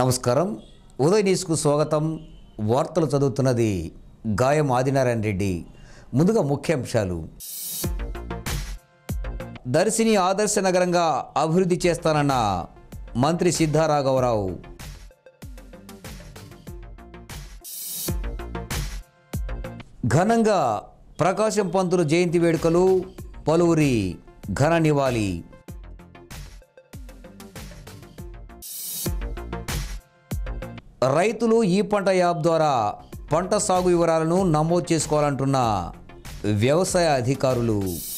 నమస్కారం ఉదయ్ న్యూస్కు స్వాగతం వార్తలు చదువుతున్నది గాయం ఆదినారాయణ రెడ్డి ముందుగా ముఖ్యాంశాలు దర్శిని ఆదర్శ నగరంగా అభివృద్ధి చేస్తానన్న మంత్రి సిద్ధారాఘవరావు ఘనంగా ప్రకాశం పంతులు జయంతి వేడుకలు పలువురి ఘన నివాళి రైతులు ఈ పంట యాప్ ద్వారా పంట సాగు వివరాలను నమోదు చేసుకోవాలంటున్న వ్యవసాయ అధికారులు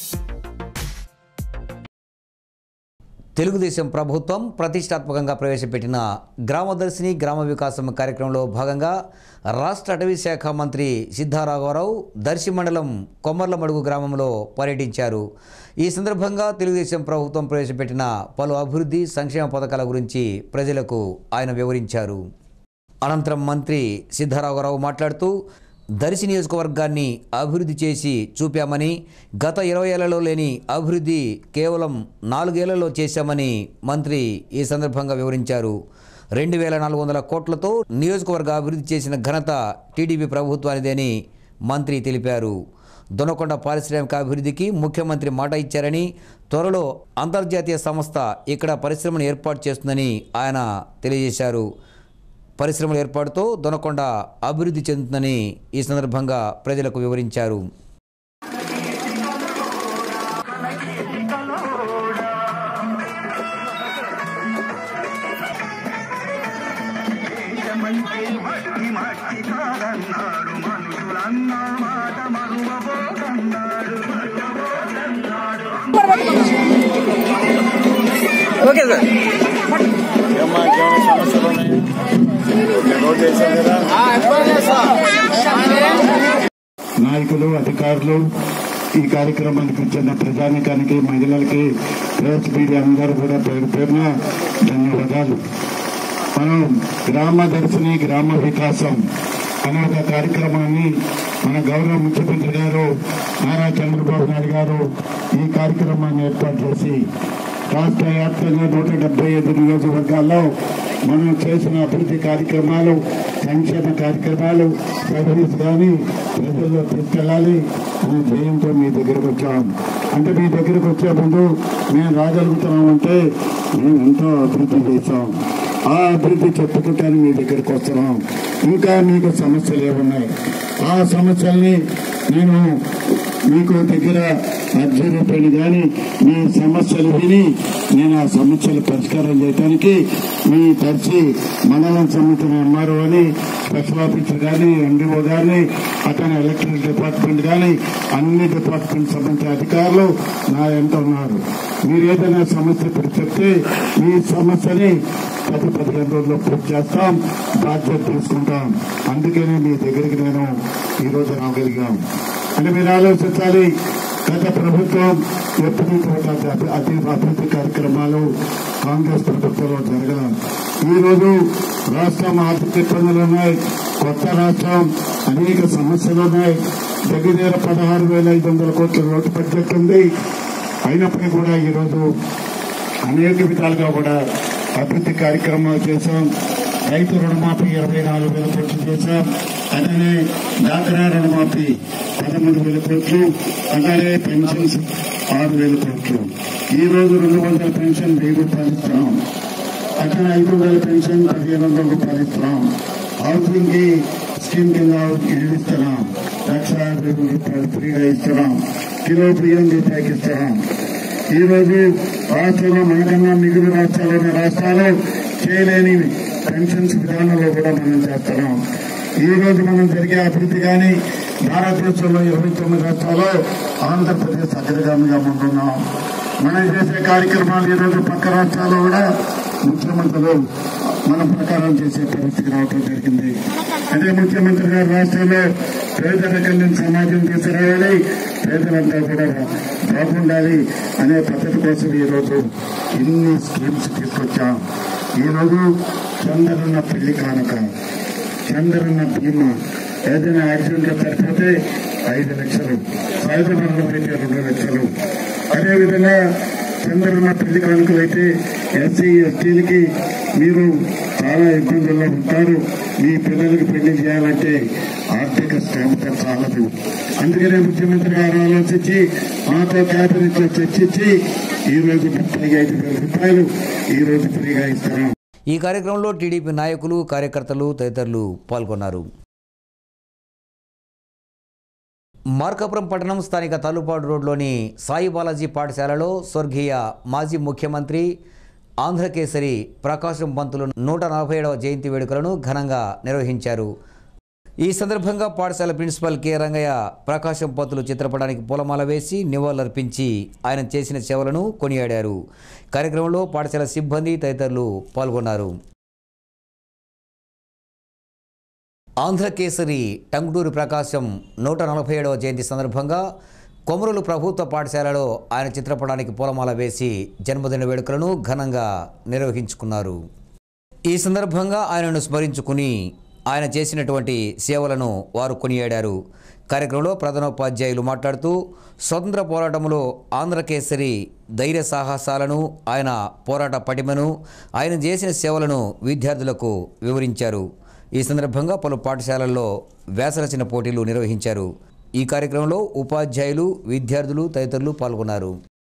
తెలుగుదేశం ప్రభుత్వం ప్రతిష్టాత్మకంగా ప్రవేశపెట్టిన గ్రామదర్శిని గ్రామ వికాసం కార్యక్రమంలో భాగంగా రాష్ట్ర అటవీ శాఖ మంత్రి సిద్ధారాఘవరావు దర్శి మండలం కొమ్మర్లమడుగు గ్రామంలో పర్యటించారు ఈ సందర్భంగా తెలుగుదేశం ప్రభుత్వం ప్రవేశపెట్టిన పలు అభివృద్ధి సంక్షేమ పథకాల గురించి ప్రజలకు ఆయన వివరించారు అనంతరం మంత్రి సిద్ధారాఘవరావు మాట్లాడుతూ దర్శి నియోజకవర్గాన్ని అభివృద్ధి చేసి చూపామని గత ఇరవై ఏళ్లలో లేని అభివృద్ధి కేవలం నాలుగేళ్లలో చేశామని మంత్రి ఈ సందర్భంగా వివరించారు రెండు వేల నాలుగు వందల కోట్లతో నియోజకవర్గ అభివృద్ధి చేసిన ఘనత టీడీపీ ప్రభుత్వానిదేని మంత్రి తెలిపారు దొనకొండ పారిశ్రామిక అభివృద్ధికి ముఖ్యమంత్రి మాట ఇచ్చారని త్వరలో అంతర్జాతీయ సంస్థ ఇక్కడ పరిశ్రమను ఏర్పాటు చేస్తుందని ఆయన తెలియజేశారు పరిశ్రమల ఏర్పాటుతో దొనకొండ అభివృద్ధి చెందుతుందని ఈ సందర్భంగా ప్రజలకు వివరించారు మంచి మట్టి మట్టి కాదన్నాడు మనుషులన్న మాట మరువబోతన్నాడు మరువబోతన్నాడు ఓకే సార్ ఏమ్మా ఇంకేమైనా సమస్యలు ఉన్నాయి ఓకే, నోట్ చేశాం కదా నాయకులు అధికారులు ఈ కార్యక్రమానికి ఇచ్చిన ప్రజానికానికి మహిళలకి ప్రెస్ మీడియా అందరూ కూడా పేరు పేరున ధన్యవాదాలు మనం గ్రామ దర్శిని గ్రామ వికాసం అనే ఒక కార్యక్రమాన్ని మన గౌరవ ముఖ్యమంత్రి గారు నారా చంద్రబాబు నాయుడు గారు ఈ కార్యక్రమాన్ని ఏర్పాటు చేసి రాష్ట్ర వ్యాప్తంగా నూట డెబ్బై ఐదు నియోజకవర్గాల్లో మనం చేసిన అభివృద్ధి కార్యక్రమాలు సంక్షేమ కార్యక్రమాలు సర్వీస్ కానీ ప్రజల్లో తీసుకెళ్ళాలి అనే ధ్యేయంతో మీ దగ్గరకు వచ్చాం అంటే మీ దగ్గరకు వచ్చే ముందు మేము రాగలుగుతున్నామంటే మేము ఎంతో అభివృద్ధి చేశాం ఆ అభివృద్ధి చెప్పుకుంటాను మీ దగ్గరకు వస్తున్నాం ఇంకా మీకు సమస్యలు ఏమున్నాయి ఆ సమస్యల్ని నేను మీకు దగ్గర అర్జీ రూపాయలు కానీ మీ సమస్యలు విని నేను ఆ సమస్యలు పరిష్కారం చేయడానికి మీ దర్శి మండలం సమితిని ఎంఆర్ఓ అని స్పెషల్ ఆఫీసర్ కానీ ఎండిఓ కానీ అతని ఎలక్ట్రిక్ డిపార్ట్మెంట్ కానీ అన్ని డిపార్ట్మెంట్ సంబంధించిన అధికారులు నా ఎంత ఉన్నారు మీరు ఏదైనా సమస్య ఇప్పుడు చెప్తే మీ సమస్యని పది పదిహేను రోజుల్లో పూర్తి చేస్తాం బాధ్యత తీసుకుంటాం అందుకనే మీ దగ్గరికి నేను ఈరోజు రాగలిగాం అంటే మీరు ఆలోచించాలి గత ప్రభుత్వం ఎప్పుడు కూడా అభి- అతి అభివృద్ధి కార్యక్రమాలు కాంగ్రెస్ ప్రభుత్వంలో జరగడం ఈ రోజు రాష్ట్రం ఆర్థిక ఇబ్బందులు ఉన్నాయి కొత్త రాష్ట్రం అనేక సమస్యలు ఉన్నాయి దగ్గర దగ్గర పదహారు వేల ఐదు వందల కోట్ల రోడ్డు బడ్జెట్ ఉంది అయినప్పటికీ కూడా ఈరోజు అనేక విధాలుగా కూడా అభివృద్ధి కార్యక్రమాలు చేశాం రైతు రుణమాఫీ ఇరవై నాలుగు వేల కోట్లు చేశాం అలానే డాక్రా రుణమాఫీ పదమూడు వేల కోట్లు అలానే పెన్షన్స్ ఆరు వేల కోట్లు ఈ రోజు రెండు వందల పెన్షన్ వెయ్యి రూపాయలు ఇస్తున్నాం అట్లా ఐదు వందల పెన్షన్ పదిహేను వందల రూపాయలు ఇస్తున్నాం హౌసింగ్ కి స్కీమ్ కింద ఇల్లు ఇస్తున్నాం లక్ష యాభై వేల రూపాయలు ఫ్రీగా ఇస్తున్నాం కిలో బియ్యం రూపాయకి ఇస్తున్నాం ఈ రోజు రాష్ట్రంలో మనకన్నా మిగులు రాష్ట్రాలు రాష్ట్రాలు చేయలేని పెన్షన్స్ విధానంలో కూడా మనం చేస్తున్నాం ఈ రోజు మనం జరిగే అభివృద్ధి కానీ భారతదేశంలో ఇరవై తొమ్మిది రాష్ట్రాల్లో ఆంధ్రప్రదేశ్ అగ్రగామిగా ముందున్నాం మనం చేసే కార్యక్రమాలు ఈ రోజు పక్క రాష్ట్రాల్లో కూడా ముఖ్యమంత్రులు మన ప్రకారం చేసే పరిస్థితి రావడం జరిగింది అదే ముఖ్యమంత్రి గారు రాష్ట్రంలో పేదరికం నుంచి సమాజం తీసుకురావాలి పేదలంతా కూడా బాగుండాలి అనే పద్ధతి కోసం ఈ రోజు ఇన్ని స్కీమ్స్ తీసుకొచ్చాం ఈ రోజు చంద్రన్న పెళ్లి కానుక చంద్రన్న బీమా ఏదైనా యాక్సిడెంట్ లో చనిపోతే ఐదు లక్షలు సాయుధ మరణం అయితే రెండు లక్షలు అదేవిధంగా చంద్రన్న పెళ్లి కానుకలు అయితే ఎస్సీ ఎస్టీలకి మీరు చాలా ఇబ్బందుల్లో ఉంటారు మీ పిల్లలకి పెళ్లి చేయాలంటే ఆర్థిక స్థోమత చాలదు అందుకనే ముఖ్యమంత్రి గారు ఆలోచించి మాతో కేబినెట్ లో చర్చించి ఈ రోజు ముప్పై ఐదు వేల రూపాయలు ఈ రోజు ఫ్రీగా ఇస్తున్నాం ఈ కార్యక్రమంలో టీడీపీ నాయకులు కార్యకర్తలు తదితరులు పాల్గొన్నారు మార్కాపురం పట్టణం స్థానిక తల్లుపాడు రోడ్లోని సాయి బాలాజీ పాఠశాలలో స్వర్గీయ మాజీ ముఖ్యమంత్రి ఆంధ్రకేసరి ప్రకాశం పంతులు నూట నలభై ఏడవ జయంతి వేడుకలను ఘనంగా నిర్వహించారు ఈ సందర్భంగా పాఠశాల ప్రిన్సిపల్ కె రంగయ్య ప్రకాశం పంతులు చిత్రపటానికి పూలమాల వేసి నివాళులర్పించి ఆయన చేసిన సేవలను కొనియాడారు కార్యక్రమంలో పాఠశాల సిబ్బంది తదితరులు పాల్గొన్నారు ఆంధ్రకేసరి టంగుటూరి ప్రకాశం నూట నలభై ఏడవ జయంతి సందర్భంగా కొమరులు ప్రభుత్వ పాఠశాలలో ఆయన చిత్రపటానికి పూలమాల వేసి జన్మదిన వేడుకలను ఘనంగా నిర్వహించుకున్నారు ఈ సందర్భంగా ఆయనను స్మరించుకుని ఆయన చేసినటువంటి సేవలను వారు కొనియాడారు కార్యక్రమంలో ప్రధానోపాధ్యాయులు మాట్లాడుతూ స్వతంత్ర పోరాటంలో ఆంధ్రకేసరి ధైర్య సాహసాలను ఆయన పోరాట పటిమను ఆయన చేసిన సేవలను విద్యార్థులకు వివరించారు ఈ సందర్భంగా పలు పాఠశాలల్లో వ్యాసరచన పోటీలు నిర్వహించారు ఈ కార్యక్రమంలో ఉపాధ్యాయులు విద్యార్థులు తదితరులు పాల్గొన్నారు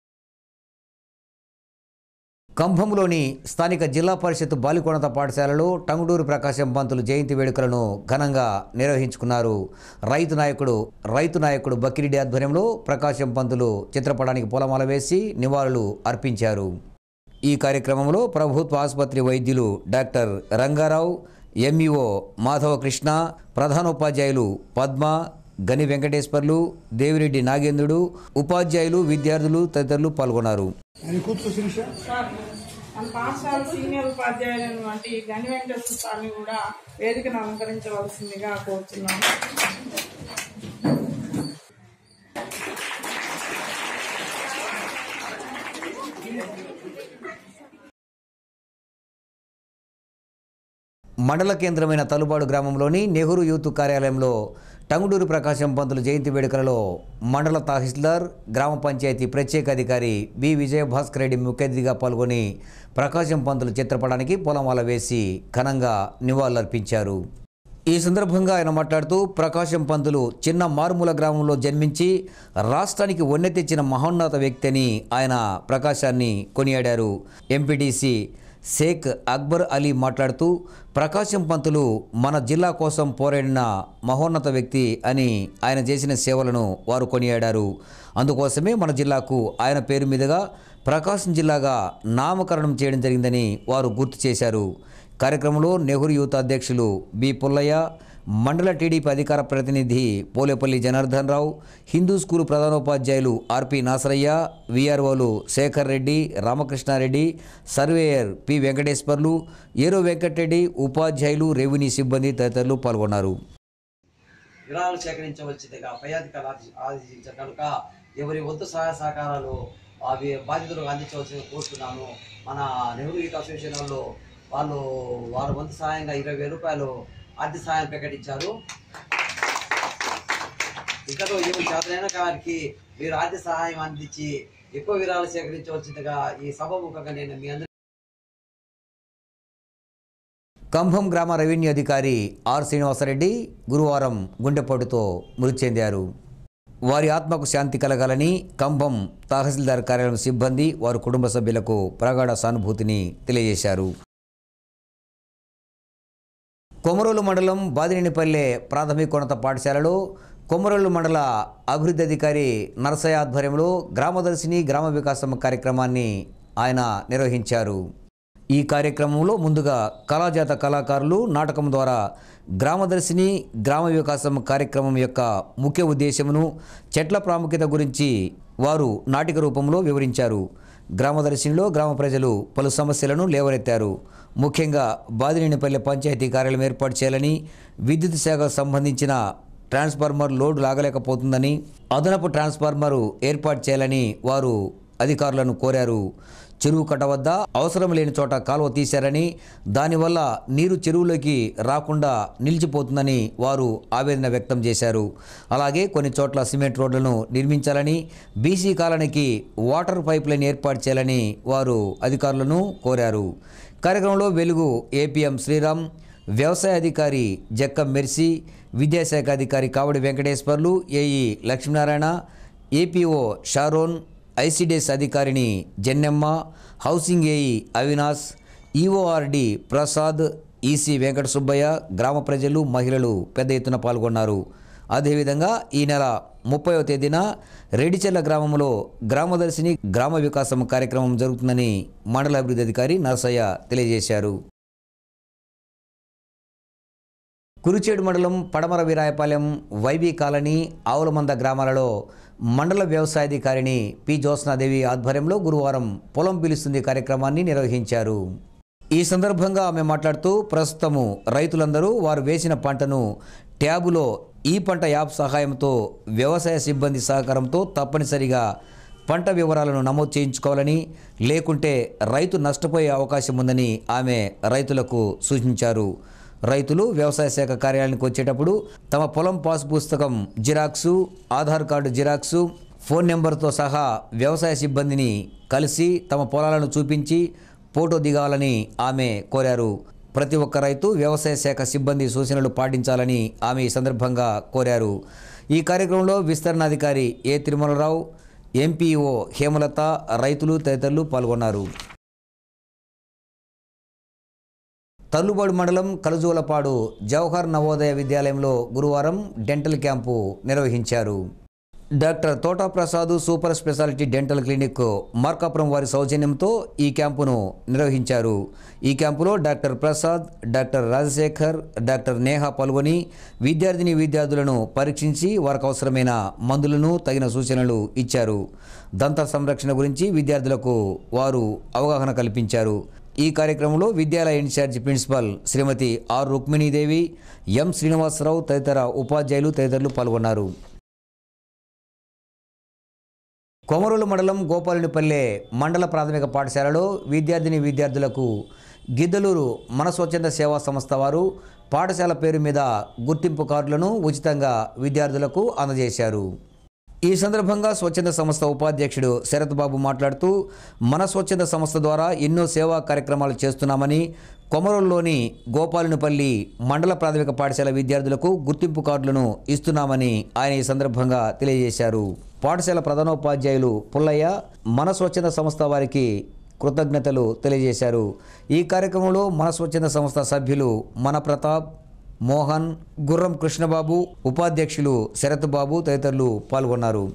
కంభంలోని స్థానిక జిల్లా పరిషత్ బాలికోన్నత పాఠశాలలో టంగుటూరు ప్రకాశం పంతులు జయంతి వేడుకలను ఘనంగా నిర్వహించుకున్నారు రైతు నాయకుడు రైతు నాయకుడు బక్కిరెడ్డి ఆధ్వర్యంలో ప్రకాశం పంతులు చిత్రపటానికి పూలమాల వేసి నివాళులు అర్పించారు ఈ కార్యక్రమంలో ప్రభుత్వ ఆసుపత్రి వైద్యులు డాక్టర్ రంగారావు ఎంఈఓ మాధవకృష్ణ ప్రధానోపాధ్యాయులు పద్మ గని వెంకటేశ్వర్లు దేవిరెడ్డి నాగేంద్రుడు ఉపాధ్యాయులు విద్యార్థులు తదితరులు పాల్గొన్నారు సార్ మన పాఠశాల సీనియర్ ఉపాధ్యాయులైనటువంటి గని వెంకటేశ్వర స్వామి కూడా వేదికను అలంకరించవలసిందిగా కోరుతున్నాను మండల కేంద్రమైన తలుబాడు గ్రామంలోని నెహ్రూ యూత్ కార్యాలయంలో టంగుటూరు ప్రకాశం పంతులు జయంతి వేడుకలలో మండల తహసీల్దార్ గ్రామ పంచాయతీ ప్రత్యేక అధికారి బి విజయభాస్కర్ రెడ్డి ముఖ్య అతిథిగా పాల్గొని ప్రకాశం పంతులు చిత్రపటానికి పొలమాల వేసి ఘనంగా నివాళులర్పించారు ఈ సందర్భంగా ఆయన మాట్లాడుతూ ప్రకాశం పంతులు చిన్న మారుమూల గ్రామంలో జన్మించి రాష్ట్రానికి వన్నె తెచ్చిన మహోన్నత వ్యక్తి అని ఆయన ప్రకాశాన్ని కొనియాడారు ఎంపీటీసీ షేక్ అక్బర్ అలీ మాట్లాడుతూ ప్రకాశం పంతులు మన జిల్లా కోసం పోరాడిన మహోన్నత వ్యక్తి అని ఆయన చేసిన సేవలను వారు కొనియాడారు అందుకోసమే మన జిల్లాకు ఆయన పేరు మీదుగా ప్రకాశం జిల్లాగా నామకరణం చేయడం జరిగిందని వారు గుర్తు చేశారు కార్యక్రమంలో నెహ్రూ యూత్ అధ్యక్షులు బి పుల్లయ్య మండల టీడీపీ అధికార ప్రతినిధి పోలేపల్లి జనార్దన్ రావు హిందూ స్కూల్ ప్రధానోపాధ్యాయులు ఆర్పి నాసరయ్య విఆర్ఓలు Shekar Reddy Ramakrishnareddy surveyor P Venkateswarlu ARO Venkatareddy ఉపాధ్యాయులు రెవెన్యూ సిబ్బంది తదితరులు పాల్గొన్నారు విరాళాలు సేకరించవలసిందిగా పై అధికారులు ఆదేశ- ఆదేశించారు కనుక ఎవరి వంతు సహాయ సహకారాలు అవి బాధితులకు అందించవలసింది కోరుతున్నాను మన నెహ్రూ యూత్ అసోసియేషన్ వాళ్ళు వాళ్ళు వారి వంతు సహాయంగా ఇరవై వేల రూపాయలు ఆర్థిక సహాయం ప్రకటించారు ఇంకతో ఏమి చేతనైన వారికి మీరు ఆర్థిక సహాయం అందించి ఎక్కువ విరాళాలు సేకరించవలసిందిగా ఈ సభముఖంగా నేను మీ అందరి కంభం గ్రామ రెవెన్యూ అధికారి ఆర్ శ్రీనివాసరెడ్డి గురువారం గుండెపోటుతో మృతి చెందారు వారి ఆత్మకు శాంతి కలగాలని కంభం తహసీల్దార్ కార్యాలయం సిబ్బంది వారి కుటుంబ సభ్యులకు ప్రగాఢ సానుభూతిని తెలియజేశారు కొమరోలు మండలం బాదినేనిపల్లె ప్రాథమికోన్నత పాఠశాలలో కొమరోలు మండల అభివృద్ధి అధికారి నరసయ్య ఆధ్వర్యంలో గ్రామదర్శిని గ్రామ వికాసం కార్యక్రమాన్ని ఆయన నిర్వహించారు ఈ కార్యక్రమంలో ముందుగా కళాజాత కళాకారులు నాటకం ద్వారా గ్రామదర్శిని గ్రామ వికాసం కార్యక్రమం యొక్క ముఖ్య ఉద్దేశమును చెట్ల ప్రాముఖ్యత గురించి వారు నాటిక రూపంలో వివరించారు గ్రామదర్శినిలో గ్రామ ప్రజలు పలు సమస్యలను లేవనెత్తారు ముఖ్యంగా బాదినేనిపల్లె పంచాయతీ కార్యాలయం ఏర్పాటు చేయాలని విద్యుత్ శాఖకు సంబంధించిన ట్రాన్స్ఫార్మర్ లోడ్ లాగలేకపోతుందని అదనపు ట్రాన్స్ఫార్మర్ ఏర్పాటు చేయాలని వారు అధికారులను కోరారు చెరువు కట్ట వద్ద అవసరం లేని చోట కాలువ తీశారని దానివల్ల నీరు చెరువులోకి రాకుండా నిలిచిపోతుందని వారు ఆవేదన వ్యక్తం చేశారు అలాగే కొన్ని చోట్ల సిమెంట్ రోడ్లను నిర్మించాలని బీసీ కాలనీకి వాటర్ పైప్ లైన్ ఏర్పాటు చేయాలని వారు అధికారులను కోరారు కార్యక్రమంలో వెలుగు ఏపీఎం శ్రీరామ్ వ్యవసాయ అధికారి జక్కం మెర్సీ విద్యాశాఖ అధికారి Kavadi Venkateswarlu AE Lakshminarayana APO Sharon ICDS అధికారిని Jannemma housing AE Avinash EORD Prasad EC Venkata Subbaiah గ్రామ ప్రజలు మహిళలు పెద్ద ఎత్తున పాల్గొన్నారు అదేవిధంగా ఈ నెల ముప్పైవ తేదీన రెడ్డిచెర్ల గ్రామంలో గ్రామదర్శిని గ్రామ వికాసం కార్యక్రమం జరుగుతుందని మండల అభివృద్ధి అధికారి నరసయ్య తెలియజేశారు కురిచేడు మండలం పడమర వీరాయపాలెం వైబీ కాలనీ ఆవులమంద గ్రామాలలో మండల వ్యవసాయాధికారిని పి జ్యోత్స్నాదేవి ఆధ్వర్యంలో గురువారం పొలం పిలుస్తుంది కార్యక్రమాన్ని నిర్వహించారు ఈ సందర్భంగా ఆమె మాట్లాడుతూ ప్రస్తుతము రైతులందరూ వారు వేసిన పంటను ట్యాబులో ఈ పంట యాప్ సహాయంతో వ్యవసాయ సిబ్బంది సహకారంతో తప్పనిసరిగా పంట వివరాలను నమోదు చేయించుకోవాలని లేకుంటే రైతు నష్టపోయే అవకాశం ఉందని ఆమె రైతులకు సూచించారు రైతులు వ్యవసాయ శాఖ కార్యాలయానికి వచ్చేటప్పుడు తమ పొలం పాస్ పుస్తకం xerox Aadhaar card xerox phone నెంబర్తో సహా వ్యవసాయ సిబ్బందిని కలిసి తమ పొలాలను చూపించి ఫోటో దిగాలని ఆమె కోరారు ప్రతి ఒక్క రైతు వ్యవసాయ శాఖ సిబ్బంది సూచనలు పాటించాలని ఆమె ఈ సందర్భంగా కోరారు ఈ కార్యక్రమంలో విస్తరణాధికారి ఏ తిరుమలరావు ఎంపీఓ హేమలత రైతులు తదితరులు పాల్గొన్నారు తల్లుబాడు మండలం కలుజువలపాడు జవహర్ నవోదయ విద్యాలయంలో గురువారం డెంటల్ క్యాంపు నిర్వహించారు doctor Thota Prasad super speciality dental clinic Markapuram వారి సౌజన్యంతో ఈ క్యాంపును నిర్వహించారు ఈ క్యాంపులో doctor Prasad doctor Rajasekhar doctor Neha పాల్గొని విద్యార్థిని విద్యార్థులను పరీక్షించి వారికి అవసరమైన మందులను తగిన సూచనలు ఇచ్చారు దంత సంరక్షణ గురించి విద్యార్థులకు వారు అవగాహన కల్పించారు ఈ కార్యక్రమంలో విద్యాలయ incharge principal Srimathi R Rukminidevi M Srinivasarao తదితర ఉపాధ్యాయులు తదితరులు పాల్గొన్నారు కొమరోలు మండలం గోపాలునిపల్లె మండల ప్రాథమిక పాఠశాలలో విద్యార్థిని విద్యార్థులకు గిద్దలూరు మన స్వచ్ఛంద సేవా సంస్థ వారు పాఠశాల పేరు మీద గుర్తింపు కార్డులను ఉచితంగా విద్యార్థులకు అందజేశారు ఈ సందర్భంగా స్వచ్ఛంద సంస్థ ఉపాధ్యక్షుడు శరత్ బాబు మాట్లాడుతూ మన స్వచ్ఛంద సంస్థ ద్వారా ఎన్నో సేవా కార్యక్రమాలు చేస్తున్నామని కొమరోల్లోని గోపాలునిపల్లి మండల ప్రాథమిక పాఠశాల విద్యార్థులకు గుర్తింపు కార్డులను ఇస్తున్నామని ఆయన ఈ సందర్భంగా తెలియజేశారు పాఠశాల ప్రధానోపాధ్యాయులు పుల్లయ్య మన స్వచ్ఛంద సంస్థ వారికి కృతజ్ఞతలు తెలియజేశారు ఈ కార్యక్రమంలో మన స్వచ్ఛంద సంస్థ సభ్యులు మన ప్రతాప్ మోహన్ గుర్రం కృష్ణబాబు ఉపాధ్యక్షులు శరత్ బాబు తదితరులు పాల్గొన్నారు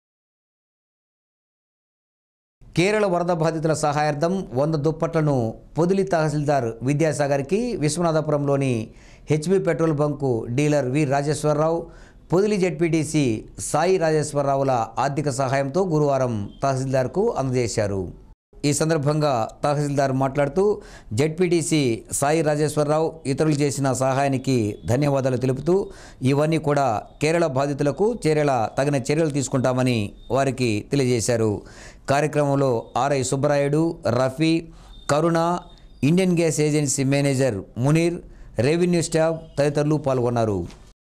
కేరళ వరద బాధితుల సహాయార్థం వంద దుప్పట్లను పొదిలి తహసీల్దార్ విద్యాసాగర్కి విశ్వనాథపురంలోని HB petrol bunk dealer V Rajeswararao Podili ZPTC Sai రాజేశ్వరరావుల ఆర్థిక సహాయంతో గురువారం తహసీల్దార్కు అందజేశారు ఈ సందర్భంగా తహసీల్దార్ మాట్లాడుతూ జెడ్పీటీసీ సాయి రాజేశ్వరరావు ఇతరులు చేసిన సహాయానికి ధన్యవాదాలు తెలుపుతూ ఇవన్నీ కూడా కేరళ బాధితులకు చర్యల తగిన చర్యలు తీసుకుంటామని వారికి తెలియజేశారు కార్యక్రమంలో RI Subbarayudu Rafi Karuna Indian gas agency manager Munir revenue staff తదితరులు పాల్గొన్నారు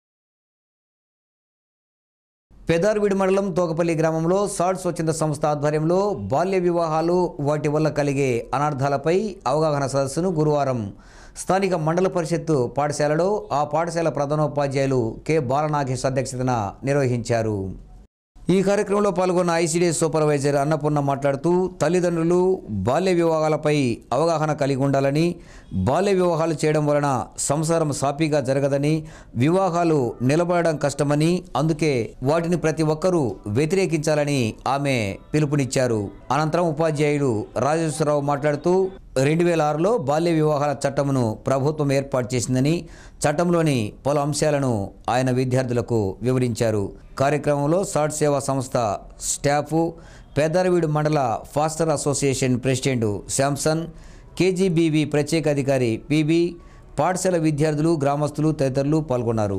పెదార్విడి మండలం తోకపల్లి గ్రామంలో సాడ్ స్వచ్ఛంద సంస్థ ఆధ్వర్యంలో బాల్య వివాహాలు వాటి వల్ల కలిగే అనర్థాలపై అవగాహన సదస్సును గురువారం స్థానిక మండల పరిషత్తు పాఠశాలలో ఆ పాఠశాల ప్రధానోపాధ్యాయులు కె బాలనాగేష్ అధ్యక్షతన నిర్వహించారు ఈ కార్యక్రమంలో పాల్గొన్న ఐసీడీఎస్ సూపర్వైజర్ అన్నపూర్ణ మాట్లాడుతూ తల్లిదండ్రులు బాల్య వివాహాలపై అవగాహన కలిగి ఉండాలని బాల్య వివాహాలు చేయడం వలన సంసారం సాఫీగా జరగదని వివాహాలు నిలబడడం కష్టమని అందుకే వాటిని ప్రతి ఒక్కరూ వ్యతిరేకించాలని ఆమె పిలుపునిచ్చారు అనంతరం ఉపాధ్యాయుడు రాజేశ్వరరావు మాట్లాడుతూ రెండు వేల ఆరులో బాల్య వివాహాల చట్టమును ప్రభుత్వం ఏర్పాటు చేసిందని చట్టంలోని పలు అంశాలను ఆయన విద్యార్థులకు వివరించారు కార్యక్రమంలో సాడ్ సేవా సంస్థ స్టాఫ్ పెద్దరవీడు మండల pastor association president Samson KGBV ప్రత్యేక అధికారి పిబి పాఠశాల విద్యార్థులు గ్రామస్తులు తదితరులు పాల్గొన్నారు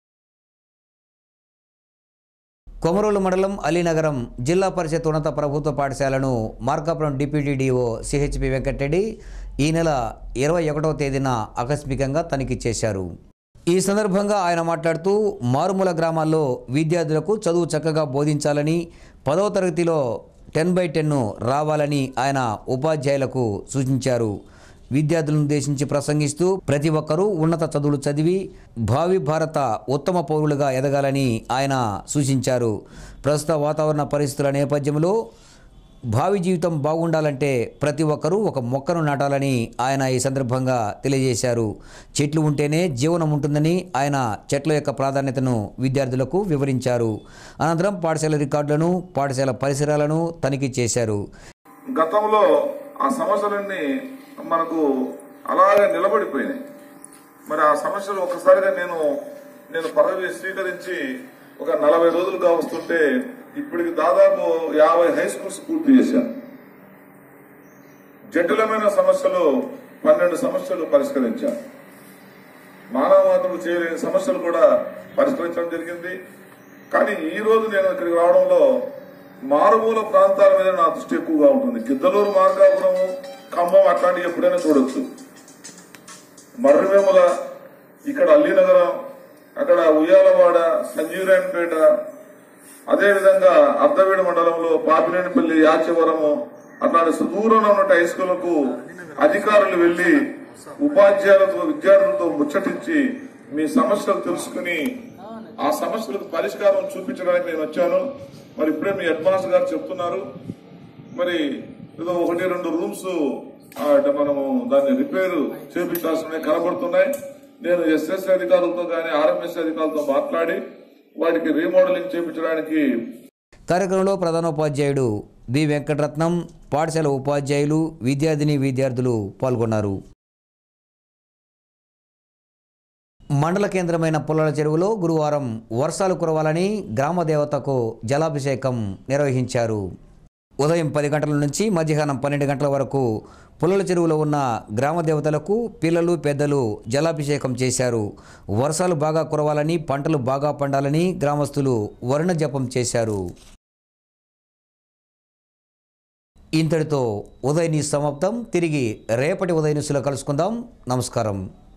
కొమరోలు మండలం అలీనగరం జిల్లా పరిషత్ ఉన్నత ప్రభుత్వ పాఠశాలను Markapuram deputy DO CHP Venkatareddy ఈ నెల ఇరవై ఒకటవ తేదీన ఆకస్మికంగా తనిఖీ చేశారు ఈ సందర్భంగా ఆయన మాట్లాడుతూ మారుమూల గ్రామాల్లో విద్యార్థులకు చదువు చక్కగా బోధించాలని పదవ తరగతిలో టెన్ బై టెన్ను రావాలని ఆయన ఉపాధ్యాయులకు సూచించారు విద్యార్థులను ఉద్దేశించి ప్రసంగిస్తూ ప్రతి ఒక్కరూ ఉన్నత చదువులు చదివి భావి భారత ఉత్తమ పౌరులుగా ఎదగాలని ఆయన సూచించారు ప్రస్తుత వాతావరణ పరిస్థితుల నేపథ్యంలో భావి జీవితం బాగుండాలంటే ప్రతి ఒక్కరూ ఒక మొక్కను నాటాలని ఆయన ఈ సందర్భంగా తెలియజేశారు చెట్లు ఉంటేనే జీవనం ఉంటుందని ఆయన చెట్ల యొక్క ప్రాధాన్యతను విద్యార్థులకు వివరించారు అనంతరం పాఠశాల రికార్డులను పాఠశాల పరిసరాలను తనిఖీ చేశారు గతంలో ఆ సమస్యలన్నీ మనకు అలాగే నిలబడిపోయినాయి మరి ఆ సమస్యలు ఒక్కసారిగా నేను నేను పదవి స్వీకరించి ఒక నలభై రోజులుగా వస్తుంటే ఇప్పటికి దాదాపు యాభై హై స్కూల్స్ పూర్తి చేశాను జటిలమైన సమస్యలు పన్నెండు సమస్యలు పరిష్కరించాను మానవ మాత్రం చేయలేని సమస్యలు కూడా పరిష్కరించడం జరిగింది కానీ ఈ రోజు నేను ఇక్కడికి రావడంలో మారుమూల ప్రాంతాల మీద నా దృష్టి ఎక్కువగా ఉంటుంది గిద్దలూరు మార్గాపురము ఖమ్మం అట్లాంటివి ఎప్పుడైనా చూడొచ్చు మర్రివేముల ఇక్కడ అల్లీనగరం అక్కడ ఉయ్యాలవాడ సంజీవరాయనపేట అదేవిధంగా అర్ధవీడు మండలంలో పాపినేనిపల్లి యాచవరము అట్లాంటి సుదూరంలో ఉన్న హై స్కూళ్లకు అధికారులు వెళ్లి ఉపాధ్యాయులతో విద్యార్థులతో ముచ్చటించి మీ సమస్యలు తెలుసుకుని ఆ సమస్యలకు పరిష్కారం చూపించడానికి నేను వచ్చాను మరి ఇప్పుడే మీ హెడ్ మాస్టర్ గారు చెప్తున్నారు మరి ఏదో ఒకటి రెండు రూమ్స్ మనము దాన్ని రిపేర్ చేపించాల్సినవి కనబడుతున్నాయి నేను ఎస్ఎస్ అధికారులతో కానీ ఆర్ఎంఎస్ అధికారులతో మాట్లాడి వాటికి రీమోడలింగ్ చేపించడానికి కార్యక్రమంలో ప్రధానోపాధ్యాయుడు బి వెంకటరత్నం పాఠశాల ఉపాధ్యాయులు విద్యార్థిని విద్యార్థులు పాల్గొన్నారు మండల కేంద్రమైన పుల్లల చెరువులో గురువారం వర్షాలు కురవాలని గ్రామ దేవతకు జలాభిషేకం నిర్వహించారు ఉదయం పది గంటల నుంచి మధ్యాహ్నం పన్నెండు గంటల వరకు పుల్లల చెరువులో ఉన్న గ్రామ దేవతలకు పిల్లలు పెద్దలు జలాభిషేకం చేశారు వర్షాలు బాగా కురవాలని పంటలు బాగా పండాలని గ్రామస్తులు వర్ణ జపం చేశారు ఇంతటితో ఉదయ న్యూస్ సమాప్తం తిరిగి రేపటి ఉదయ న్యూస్లో కలుసుకుందాం నమస్కారం